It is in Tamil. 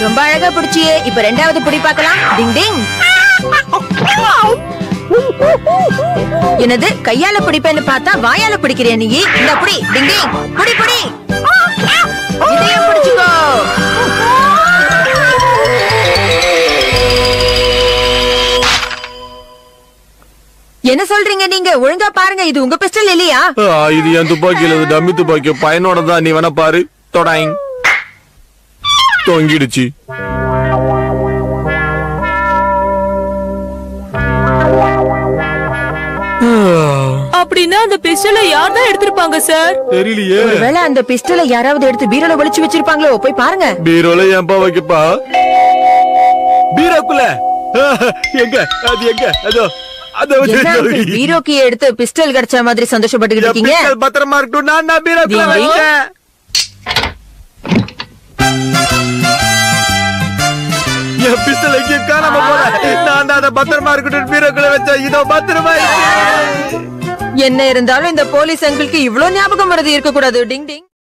ரொம்ப அழகா பிடிச்சியே இப்ப ரெண்டாவது பிடி பார்க்கலாம் டிங் டிங் என்னது கையால பிடிப்பேன்னு பார்த்தா வாயால பிடிக்கிறியா நீ இந்த புடி டிங் டிங் புடி புடி இதையும் பிடிச்சுக்கோ என்ன சொல்றீங்க நீங்க ஒழுங்கா பாருங்க இது உங்க பிஸ்டல் இல்லையா ஆ, இது என் துப்பாக்கி இல்ல இது டம்மி துப்பாக்கி பையனோட தான் நீ வேணா பாரு தொடாயிங் தொங்கிடுச்சு அப்படின்னா அந்த பிஸ்டலை யார் தான் எடுத்திருப்பாங்க சார் தெரியலையே ஒருவேளை அந்த பிஸ்டலை யாராவது எடுத்து பீரோல ஒளிச்சு வச்சிருப்பாங்களோ போய் பாருங்க பீரோல ஏன்பா வைக்கப்பா பீரோக்குள்ள ஆ, எங்க அது எங்க அதோ அதோ என்ன uncle, பீரோக்கு எடுத்து பிஸ்டல் கிடைச்ச மாதிரி சந்தோஷப்பட்டுக்கிட்டு என் இருக்கீங்க பிஸ்டல் பத்திரமா இருக்கட்டும் நான் நான் பீரோக்குள்ள டேய், டேய். வச்சேன் என் பிஸ்டல் எங்க காணாம போல நான் தான் அதை பத்திரமா இருக்கட்டும் பீரோக்குள்ள வச்சேன் இதோ பத்திரமா இருக்கு என்ன இருந்தாலும் இந்த போலீஸ் அங்கிளுக்கு இவ்ளோ ஞாபகம் மறதி இருக்க கூடாது டிங் டிங்